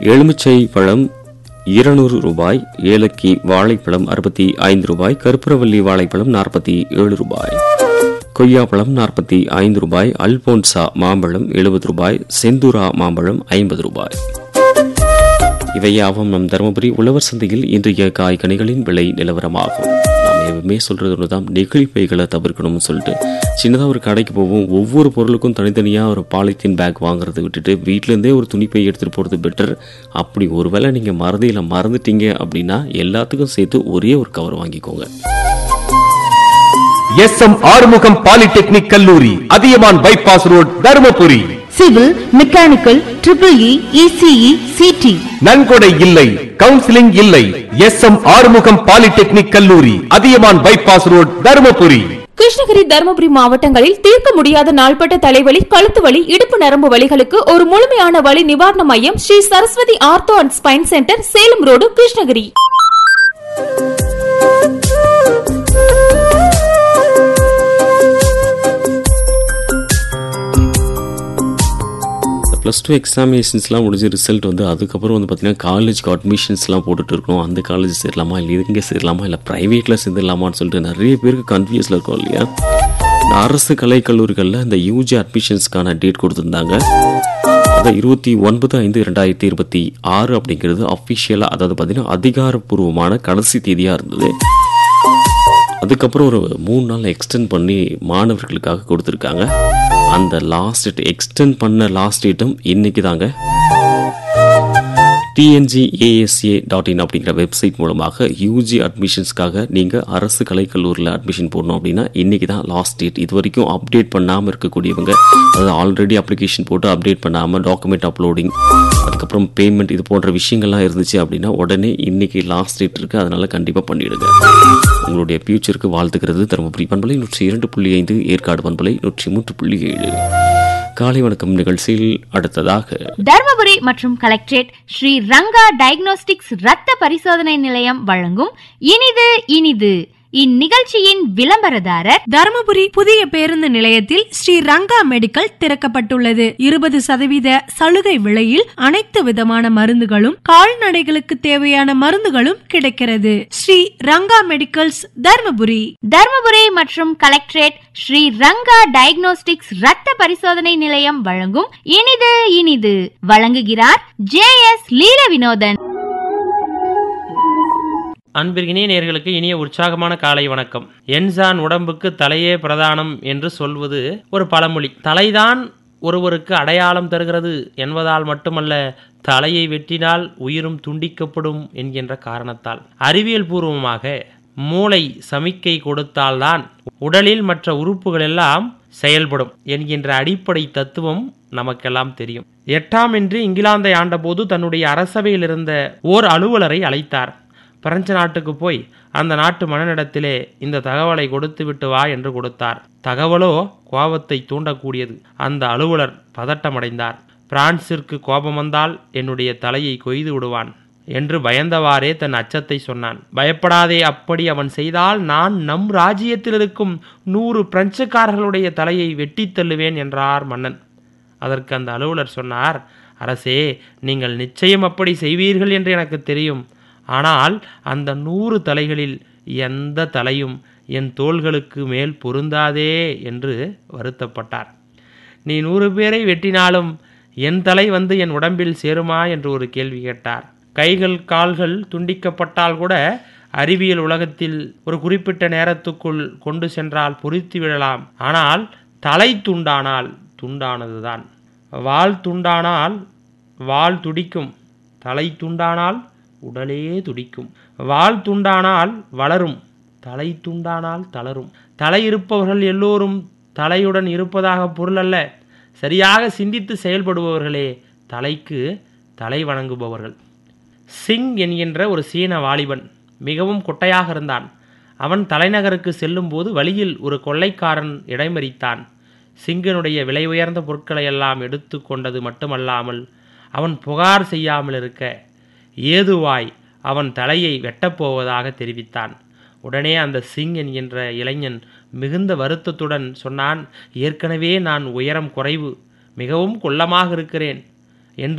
எலுமிச்சை பழம் இருநூறு ரூபாய் ஏலக்கி வாழைப்பழம் அறுபத்தி ஐந்து ரூபாய் கருப்புரவல்லி வாழைப்பழம் நாற்பத்தி ஏழு ரூபாய் கொய்யாப்பழம் நாற்பத்தி ஐந்து ரூபாய் அல்போன்சா மாம்பழம் எழுபது ரூபாய் செந்தூரா மாம்பழம் ஐம்பது ரூபாய் இவையாவும் நம் தருமபுரி உழவர் சந்தையில் இன்றைய காய்கனிகளின் விலை நிலவரமாகும் நாம் எப்பவுமே சொல்றது ஒன்றுதான் நெகிழி பைகளை தவிர்க்கணும்னு சொல்லிட்டு சின்னதாக ஒரு கடைக்கு போவோம் ஒவ்வொரு பொருளுக்கும் தனித்தனியாக ஒரு பாலித்தீன் பேக் வாங்குறதை விட்டுட்டு வீட்டிலேருந்தே ஒரு துணிப்பை எடுத்துகிட்டு போகிறது பெட்டர் அப்படி ஒருவேளை நீங்கள் மறதியில் மறந்துட்டீங்க அப்படின்னா எல்லாத்துக்கும் சேர்த்து ஒரே ஒரு கவர் வாங்கிக்கோங்க எஸ் எம் ஆறுமுகம் பாலிடெக்னிக் கல்லூரி Athiyaman bypass road Dharmapuri civil mechanical triple E ECE CT நன்கொடை இல்லை கவுன்சிலிங் இல்லை எஸ் எம் ஆறுமுகம் பாலிடெக்னிக் கல்லூரி அதியமான் பைபாஸ் ரோட் தருமபுரி கிருஷ்ணகிரி தருமபுரி மாவட்டங்களில் தீர்க்க முடியாத நாள்பட்ட தலைவலி கழுத்து வலி இடுப்பு நரம்பு வலிகளுக்கு ஒரு முழுமையான வலி நிவாரண மையம் Sri Saraswathi ortho and spine centre Salem road Krishnagiri plus two எக்ஸாமினேஷன்ஸ்லாம் முடிஞ்ச ரிசல்ட் வந்து அதுக்கப்புறம் வந்து பார்த்தீங்கன்னா காலேஜ்க்கு அட்மிஷன்ஸ்லாம் போட்டுட்டு இருக்கோம் அந்த காலேஜ் சேரலாமா இல்லை இங்கே சேரலாமா இல்லை ப்ரைவேட்டில் சேர்ந்துடலாமான்னு சொல்லிட்டு நிறைய பேருக்கு கன்ஃபியூஸில் இருக்கும் இல்லையா இந்த அரசு கலைக்கல்லூரிகளில் இந்த யூஜி அட்மிஷன்ஸ்க்கான டேட் கொடுத்துருந்தாங்க அதான் இருபத்தி ஒன்பது ஐந்து ரெண்டாயிரத்தி இருபத்தி ஆறு அப்படிங்கிறது அஃபிஷியலாக அதாவது பார்த்தீங்கன்னா அதிகாரப்பூர்வமான கடைசி தேதியாக இருந்தது அதுக்கப்புறம் ஒரு மூணு நாள் எக்ஸ்டெண்ட் பண்ணி மாணவர்களுக்காக கொடுத்துருக்காங்க அந்த லாஸ்ட் டேட் எக்ஸ்டெண்ட் பண்ண லாஸ்ட் டேட்டும் இன்னைக்கு தாங்க டிஎன்ஜி ஏஎஸ்ஏ டாட் இன் அப்படிங்கிற வெப்சைட் மூலமாக யூஜி அட்மிஷன்ஸ்க்காக நீங்கள் அரசு கலைக்கல்லூரியில் அட்மிஷன் போடணும் அப்படின்னா இன்றைக்கி தான் லாஸ்ட் டேட் இது வரைக்கும் அப்டேட் பண்ணாமல் இருக்கக்கூடியவங்க அதாவது ஆல்ரெடி அப்ளிகேஷன் போட்டு அப்டேட் பண்ணாமல் டாக்குமெண்ட் அப்லோடிங் அதுக்கப்புறம் பேமெண்ட் இது போன்ற விஷயங்கள்லாம் இருந்துச்சு அப்படின்னா உடனே இன்னைக்கு லாஸ்ட் டேட் இருக்குது அதனால் கண்டிப்பாக பண்ணிவிடுங்க உங்களுடைய ஃபியூச்சருக்கு வாழ்த்துக்கிறது தருமபுரி பண்பலை நூற்றி இரண்டு புள்ளி ஐந்து ஏற்காடு பண்பலை நூற்றி மூன்று புள்ளி ஏழு காலை வணக்கம் நிகழ்ச்சியில் அடுத்ததாக தர்மபுரி மற்றும் கலெக்டரேட் ஸ்ரீ ரங்கா டயக்னோஸ்டிக்ஸ் ரத்த பரிசோதனை நிலையம் வழங்கும் இனிது இனிது இந்நிகழ்ச்சியின் விளம்பரதாரர் தருமபுரி புதிய பேருந்து நிலையத்தில் ஸ்ரீ ரங்கா மெடிக்கல் திறக்கப்பட்டுள்ளது இருபது சதவீத சலுகை விலையில் அனைத்து விதமான மருந்துகளும் கால்நடைகளுக்கு தேவையான மருந்துகளும் கிடைக்கிறது ஸ்ரீ ரங்கா மெடிக்கல்ஸ் தர்மபுரி தர்மபுரி மற்றும் கலெக்டரேட் ஸ்ரீ ரங்கா டயக்னோஸ்டிக்ஸ் ரத்த பரிசோதனை நிலையம் வழங்கும் இனிது இனிது வழங்குகிறார் ஜே எஸ் லீல வினோதன் அன்பிற்கினிய நேர்களுக்கு இனிய உற்சாகமான காலை வணக்கம் என்சான் உடம்புக்கு தலையே பிரதானம் என்று சொல்வது ஒரு பழமொழி தலைதான் ஒருவருக்கு அடையாளம் தருகிறது என்பதால் மட்டுமல்ல தலையை வெட்டினால் உயிரும் துண்டிக்கப்படும் என்கின்ற காரணத்தால் அறிவியல் பூர்வமாக மூளை சமிக்கை கொடுத்தால்தான் உடலில் மற்ற உறுப்புகள் எல்லாம் செயல்படும் என்கின்ற அடிப்படை தத்துவம் நமக்கெல்லாம் தெரியும் எட்டாம் என்று இங்கிலாந்தை ஆண்டபோது தன்னுடைய அரசவையில் இருந்த ஓர் அலுவலரை அழைத்தார் பிரெஞ்சு நாட்டுக்கு போய் அந்த நாட்டு மன்னனிடத்திலே இந்த தகவலை கொடுத்து விட்டு வா என்று கொடுத்தார் தகவலோ கோபத்தை தூண்டக்கூடியது அந்த அலுவலர் பதட்டமடைந்தார் பிரான்சிற்கு கோபம் வந்தால் என்னுடைய தலையை கொய்து விடுவான் என்று பயந்தவாறே தன் அச்சத்தை சொன்னான் பயப்படாதே அப்படி அவன் செய்தால் நான் நம் ராஜ்யத்தில் இருக்கும் நூறு பிரெஞ்சுக்காரர்களுடைய தலையை வெட்டித் தள்ளுவேன் என்றார் மன்னன் அதற்கு அந்த அலுவலர் சொன்னார் அரசே நீங்கள் நிச்சயம் அப்படி செய்வீர்கள் என்று எனக்கு தெரியும் ஆனால் அந்த நூறு தலைகளில் எந்த தலையும் என் தோள்களுக்கு மேல் பொருந்தாதே என்று வருத்தப்பட்டார் நீ நூறு பேரை வெட்டினாலும் என் தலை வந்து என் உடம்பில் சேருமா என்று ஒரு கேள்வி கேட்டார் கைகள் கால்கள் துண்டிக்கப்பட்டால் கூட அறிவியல் உலகத்தில் ஒரு குறிப்பிட்ட நேரத்துக்குள் கொண்டு சென்றால் பொறித்து விடலாம் ஆனால் தலை துண்டானால் துண்டானதுதான் வால் துண்டானால் வால் துடிக்கும் தலை துண்டானால் உடலே துடிக்கும் வால் துண்டானால் வளரும் தலை துண்டானால் தளரும் தலை இருப்பவர்கள் எல்லோரும் தலையுடன் இருப்பதாக பொருள் அல்ல சரியாக சிந்தித்து செயல்படுபவர்களே தலைக்கு தலை வணங்குபவர்கள் சிங் என்கின்ற ஒரு சீன வாலிபன் மிகவும் குட்டையாக இருந்தான் அவன் தலைநகருக்கு செல்லும்போது வழியில் ஒரு கொள்ளைக்காரன் இடைமறித்தான் சிங்கனுடைய விலை உயர்ந்த பொருட்களை எல்லாம் எடுத்து கொண்டது மட்டுமல்லாமல் அவன் புகார் செய்யாமல் இருக்க ஏதுவாய் அவன் தலையை வெட்டப்போவதாக தெரிவித்தான் உடனே அந்த சிங் என்கின்ற இளைஞன் மிகுந்த வருத்தத்துடன் சொன்னான் ஏற்கனவே நான் உயரம் குறைவு மிகவும் குள்ளமாக இருக்கிறேன்